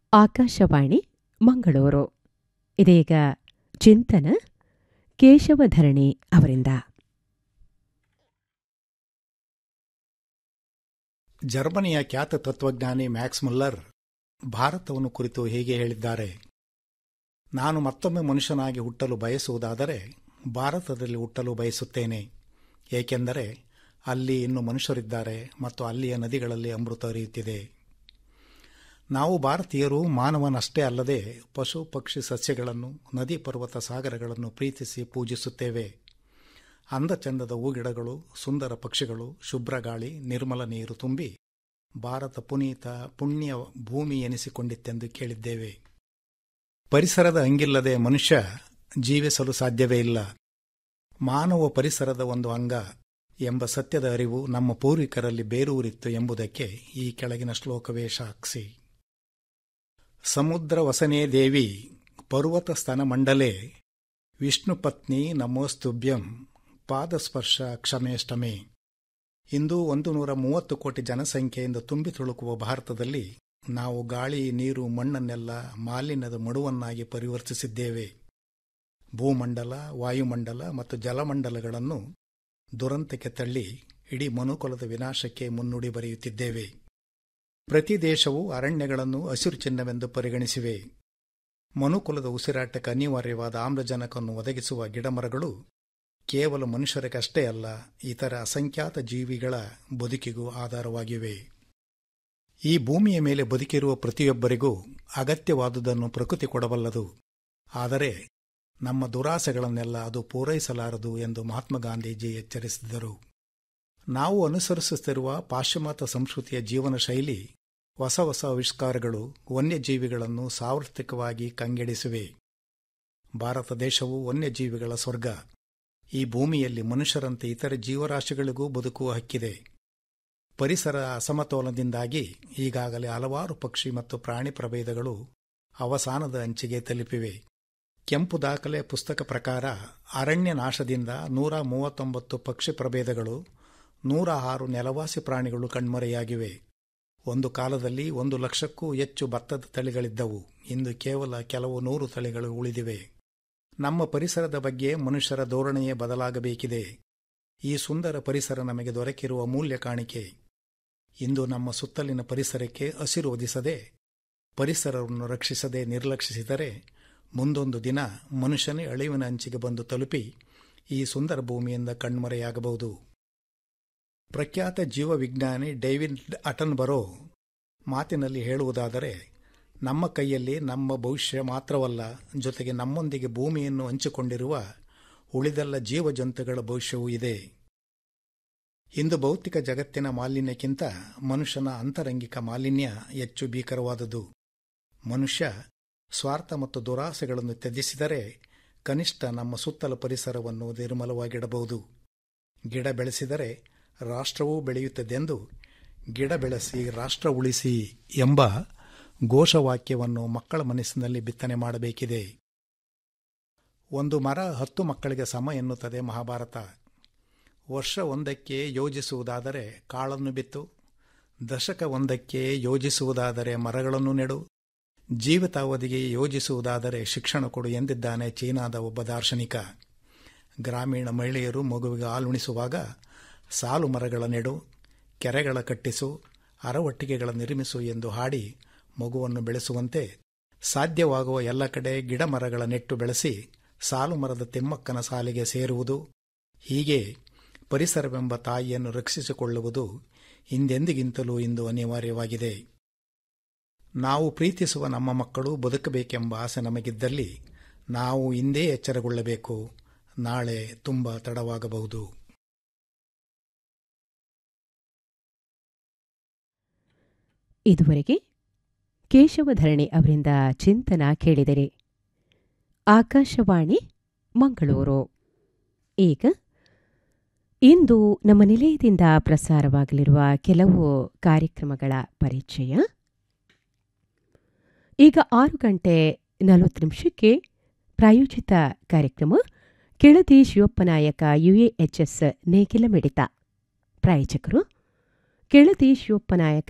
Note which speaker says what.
Speaker 1: ಆಕಾಶವಾಣಿ ಮಂಗಳೂರು ಇದೀಗ ಚಿಂತನ ಕೇಶವಧರಣಿ ಅವರಿಂದ
Speaker 2: ಜರ್ಮನಿಯ ಖ್ಯಾತ ತತ್ವಜ್ಞಾನಿ ಮ್ಯಾಕ್ಸ್ ಮುಲ್ಲರ್ ಭಾರತವನ್ನು ಕುರಿತು ಹೀಗೆ ಹೇಳಿದ್ದಾರೆ ನಾನು ಮತ್ತೊಮ್ಮೆ ಮನುಷ್ಯನಾಗಿ ಹುಟ್ಟಲು ಬಯಸುವುದಾದರೆ ಭಾರತದಲ್ಲಿ ಹುಟ್ಟಲು ಬಯಸುತ್ತೇನೆ ಏಕೆಂದರೆ ಅಲ್ಲಿ ಇನ್ನು ಮನುಷ್ಯರಿದ್ದಾರೆ ಮತ್ತು ಅಲ್ಲಿಯ ನದಿಗಳಲ್ಲಿ ಅಮೃತ ಹರಿಯುತ್ತಿದೆ ನಾವು ಭಾರತೀಯರು ಮಾನವನಷ್ಟೇ ಅಲ್ಲದೆ ಪಶು ಪಕ್ಷಿ ಸಸ್ಯಗಳನ್ನು ನದಿ ಪರ್ವತ ಸಾಗರಗಳನ್ನು ಪ್ರೀತಿಸಿ ಪೂಜಿಸುತ್ತೇವೆ ಅಂದಚಂದದ ಹೂಗಿಡಗಳು ಸುಂದರ ಪಕ್ಷಿಗಳು ಶುಭ್ರ ಗಾಳಿ ನಿರ್ಮಲ ನೀರು ತುಂಬಿ ಭಾರತ ಪುನೀತ ಪುಣ್ಯ ಭೂಮಿ ಎನಿಸಿಕೊಂಡಿತ್ತೆಂದು ಕೇಳಿದ್ದೇವೆ ಪರಿಸರದ ಹಂಗಿಲ್ಲದೆ ಮನುಷ್ಯ ಜೀವಿಸಲು ಸಾಧ್ಯವೇ ಇಲ್ಲ ಮಾನವ ಪರಿಸರದ ಒಂದು ಅಂಗ ಎಂಬ ಸತ್ಯದ ಅರಿವು ನಮ್ಮ ಪೂರ್ವಿಕರಲ್ಲಿ ಬೇರೂರಿತ್ತು ಎಂಬುದಕ್ಕೆ ಈ ಕೆಳಗಿನ ಶ್ಲೋಕವೇ ಸಾಕ್ಷಿ ಸಮುದ್ರ ವಸನೇ ದೇವಿ ಪರ್ವತ ಸ್ತನ ಮಂಡಲೆ ವಿಷ್ಣು ಪತ್ನಿ ನಮೋಸ್ತುಭ್ಯಂ ಪಾದಸ್ಪರ್ಶ ಕ್ಷಮೇಷ್ಟಮೆ ಇಂದು ಒಂದು ನೂರ ಮೂವತ್ತು ಕೋಟಿ ಜನಸಂಖ್ಯೆಯಿಂದ ತುಂಬಿ ತುಳುಕುವ ಭಾರತದಲ್ಲಿ ನಾವು ಗಾಳಿ ನೀರು ಮಣ್ಣನ್ನೆಲ್ಲ ಮಾಲಿನ್ಯದ ಮಡುವನ್ನಾಗಿ ಪರಿವರ್ತಿಸಿದ್ದೇವೆ ಭೂಮಂಡಲ ವಾಯುಮಂಡಲ ಮತ್ತು ಜಲಮಂಡಲಗಳನ್ನು ದುರಂತಕ್ಕೆ ತಳ್ಳಿ ಇಡೀ ಮನುಕುಲದ ವಿನಾಶಕ್ಕೆ ಮುನ್ನುಡಿ ಬರೆಯುತ್ತಿದ್ದೇವೆ ಪ್ರತಿ ದೇಶವು ಅರಣ್ಯಗಳನ್ನು ಹಸಿರು ಚಿನ್ನವೆಂದು ಪರಿಗಣಿಸಿವೆ ಮನುಕುಲದ ಉಸಿರಾಟಕ್ಕೆ ಅನಿವಾರ್ಯವಾದ ಆಮ್ಲಜನಕವನ್ನು ಒದಗಿಸುವ ಗಿಡಮರಗಳು ಕೇವಲ ಮನುಷ್ಯರಿಗಷ್ಟೇ ಅಲ್ಲ ಇತರ ಅಸಂಖ್ಯಾತ ಜೀವಿಗಳ ಬದುಕಿಗೂ ಆಧಾರವಾಗಿವೆ ಈ ಭೂಮಿಯ ಮೇಲೆ ಬದುಕಿರುವ ಪ್ರತಿಯೊಬ್ಬರಿಗೂ ಅಗತ್ಯವಾದುದನ್ನು ಪ್ರಕೃತಿ ಕೊಡಬಲ್ಲದು ಆದರೆ ನಮ್ಮ ದುರಾಸೆಗಳನ್ನೆಲ್ಲ ಅದು ಪೂರೈಸಲಾರದು ಎಂದು ಮಹಾತ್ಮ ಗಾಂಧೀಜಿ ಎಚ್ಚರಿಸಿದರು ನಾವು ಅನುಸರಿಸುತ್ತಿರುವ ಪಾಶ್ಚಿಮಾತ್ಯ ಸಂಸ್ಕೃತಿಯ ಜೀವನ ಶೈಲಿ ಹೊಸ ಹೊಸ ಆವಿಷ್ಕಾರಗಳು ವನ್ಯಜೀವಿಗಳನ್ನು ಸಾರ್ವತ್ರಿಕವಾಗಿ ಕಂಗೆಡಿಸಿವೆ ಭಾರತ ದೇಶವು ವನ್ಯಜೀವಿಗಳ ಸ್ವರ್ಗ ಈ ಭೂಮಿಯಲ್ಲಿ ಮನುಷ್ಯರಂತೆ ಇತರೆ ಜೀವರಾಶಿಗಳಿಗೂ ಬದುಕುವ ಹಕ್ಕಿದೆ ಪರಿಸರ ಅಸಮತೋಲನದಿಂದಾಗಿ ಈಗಾಗಲೇ ಹಲವಾರು ಪಕ್ಷಿ ಮತ್ತು ಪ್ರಾಣಿ ಪ್ರಭೇದಗಳು ಅವಸಾನದ ಅಂಚಿಗೆ ತಲುಪಿವೆ ಕೆಂಪು ದಾಖಲೆ ಪುಸ್ತಕ ಪ್ರಕಾರ ಅರಣ್ಯ ನಾಶದಿಂದ ನೂರ ಮೂವತ್ತೊಂಬತ್ತು ಪಕ್ಷಿ ಪ್ರಭೇದಗಳು ನೂರ ಆರು ನೆಲವಾಸಿ ಪ್ರಾಣಿಗಳು ಕಣ್ಮರೆಯಾಗಿವೆ ಒಂದು ಕಾಲದಲ್ಲಿ ಒಂದು ಲಕ್ಷಕ್ಕೂ ಹೆಚ್ಚು ಭತ್ತದ ತಳಿಗಳಿದ್ದವು ಇಂದು ಕೇವಲ ಕೆಲವು ನೂರು ತಳಿಗಳು ಉಳಿದಿವೆ ನಮ್ಮ ಪರಿಸರದ ಬಗ್ಗೆ ಮನುಷ್ಯರ ಧೋರಣೆಯೇ ಬದಲಾಗಬೇಕಿದೆ ಈ ಸುಂದರ ಪರಿಸರ ನಮಗೆ ದೊರಕಿರುವ ಮೂಲ್ಯ ಕಾಣಿಕೆ ಇಂದು ನಮ್ಮ ಸುತ್ತಲಿನ ಪರಿಸರಕ್ಕೆ ಹಸಿರು ಒದಿಸದೆ ಪರಿಸರವನ್ನು ರಕ್ಷಿಸದೆ ನಿರ್ಲಕ್ಷಿಸಿದರೆ ಮುಂದೊಂದು ದಿನ ಮನುಷ್ಯನೇ ಅಳಿವಿನ ಅಂಚಿಗೆ ಬಂದು ತಲುಪಿ ಈ ಸುಂದರ ಭೂಮಿಯಿಂದ ಕಣ್ಮರೆಯಾಗಬಹುದು ಪ್ರಖ್ಯಾತ ಜೀವವಿಜ್ಞಾನಿ ಡೇವಿಡ್ ಅಟನ್ಬರೋ ಮಾತಿನಲ್ಲಿ ಹೇಳುವುದಾದರೆ ನಮ್ಮ ಕೈಯಲ್ಲಿ ನಮ್ಮ ಭವಿಷ್ಯ ಮಾತ್ರವಲ್ಲ ಜೊತೆಗೆ ನಮ್ಮೊಂದಿಗೆ ಭೂಮಿಯನ್ನು ಹಂಚಿಕೊಂಡಿರುವ ಉಳಿದೆಲ್ಲ ಜೀವಜಂತುಗಳ ಭವಿಷ್ಯವೂ ಇದೆ ಇಂದು ಭೌತಿಕ ಜಗತ್ತಿನ ಮಾಲಿನ್ಯಕ್ಕಿಂತ ಮನುಷ್ಯನ ಅಂತರಂಗಿಕ ಮಾಲಿನ್ಯ ಹೆಚ್ಚು ಭೀಕರವಾದುದು ಮನುಷ್ಯ ಸ್ವಾರ್ಥ ಮತ್ತು ದುರಾಸೆಗಳನ್ನು ತ್ಯಜಿಸಿದರೆ ಕನಿಷ್ಠ ನಮ್ಮ ಸುತ್ತಲ ಪರಿಸರವನ್ನು ನಿರ್ಮಲವಾಗಿಡಬಹುದು ಗಿಡ ಬೆಳೆಸಿದರೆ ರಾಷ್ಟ್ರವೂ ಬೆಳೆಯುತ್ತದೆಂದು ಗಿಡ ಬೆಳೆಸಿ ರಾಷ್ಟ್ರ ಉಳಿಸಿ ಎಂಬ ಘೋಷವಾಕ್ಯವನ್ನು ಮಕ್ಕಳ ಮನಸ್ಸಿನಲ್ಲಿ ಬಿತ್ತನೆ ಮಾಡಬೇಕಿದೆ ಒಂದು ಮರ ಹತ್ತು ಮಕ್ಕಳಿಗೆ ಸಮ ಎನ್ನುತ್ತದೆ ಮಹಾಭಾರತ ವರ್ಷ ಒಂದಕ್ಕೆ ಯೋಜಿಸುವುದಾದರೆ ಕಾಳನ್ನು ಬಿತ್ತು ದಶಕ ಒಂದಕ್ಕೆ ಯೋಜಿಸುವುದಾದರೆ ಮರಗಳನ್ನು ನೆಡು ಜೀವಿತಾವಧಿಗೆ ಯೋಜಿಸುವುದಾದರೆ ಶಿಕ್ಷಣ ಕೊಡು ಎಂದಿದ್ದಾನೆ ಚೀನಾದ ಒಬ್ಬ ದಾರ್ಶನಿಕ ಗ್ರಾಮೀಣ ಮಹಿಳೆಯರು ಮಗುವಿಗೆ ಹಾಲುಣಿಸುವಾಗ ಸಾಲು ಮರಗಳ ನೆಡು ಕೆರೆಗಳ ಕಟ್ಟಿಸು ಅರವಟ್ಟಿಗೆಗಳ ನಿರ್ಮಿಸು ಎಂದು ಹಾಡಿ ಮಗುವನ್ನು ಬೆಳೆಸುವಂತೆ ಸಾಧ್ಯವಾಗುವ ಎಲ್ಲ ಕಡೆ ಗಿಡ ಮರಗಳ ನೆಟ್ಟು ಬೆಳೆಸಿ ಸಾಲು ಮರದ ತಿಮ್ಮಕ್ಕನ ಸಾಲಿಗೆ ಸೇರುವುದು ಹೀಗೆ ಪರಿಸರವೆಂಬ ತಾಯಿಯನ್ನು ರಕ್ಷಿಸಿಕೊಳ್ಳುವುದು ಹಿಂದೆಂದಿಗಿಂತಲೂ ಇಂದು ಅನಿವಾರ್ಯವಾಗಿದೆ ನಾವು ಪ್ರೀತಿಸುವ ನಮ್ಮ ಮಕ್ಕಳು ಬದುಕಬೇಕೆಂಬ ಆಸೆ ನಮಗಿದ್ದಲ್ಲಿ ನಾವು ಇಂದೇ ಎಚ್ಚರಗೊಳ್ಳಬೇಕು ನಾಳೆ ತುಂಬ ತಡವಾಗಬಹುದು
Speaker 1: ಇದುವರೆಗೆ ಕೇಶವಧರಣಿ ಅವರಿಂದ ಚಿಂತನ ಕೇಳಿದರೆ ಆಕಾಶವಾಣಿ ಮಂಗಳೂರು ಈಗ ಇಂದು ನಮ್ಮ ನಿಲಯದಿಂದ ಪ್ರಸಾರವಾಗಲಿರುವ ಕೆಲವು ಕಾರ್ಯಕ್ರಮಗಳ ಪರಿಚಯ ಈಗ ಆರು ಗಂಟೆ ನಲವತ್ತು ನಿಮಿಷಕ್ಕೆ ಪ್ರಾಯೋಜಿತ ಕಾರ್ಯಕ್ರಮ ಕೆಳದಿ ಶಿವಪ್ಪನಾಯಕ ಯುಎಎಚ್ಎಸ್ ನೇಗಿಲ ಮಿಡಿತ ಪ್ರಾಯೋಜಕರು ಕೆಳದಿ ಶಿವಪ್ಪನಾಯಕ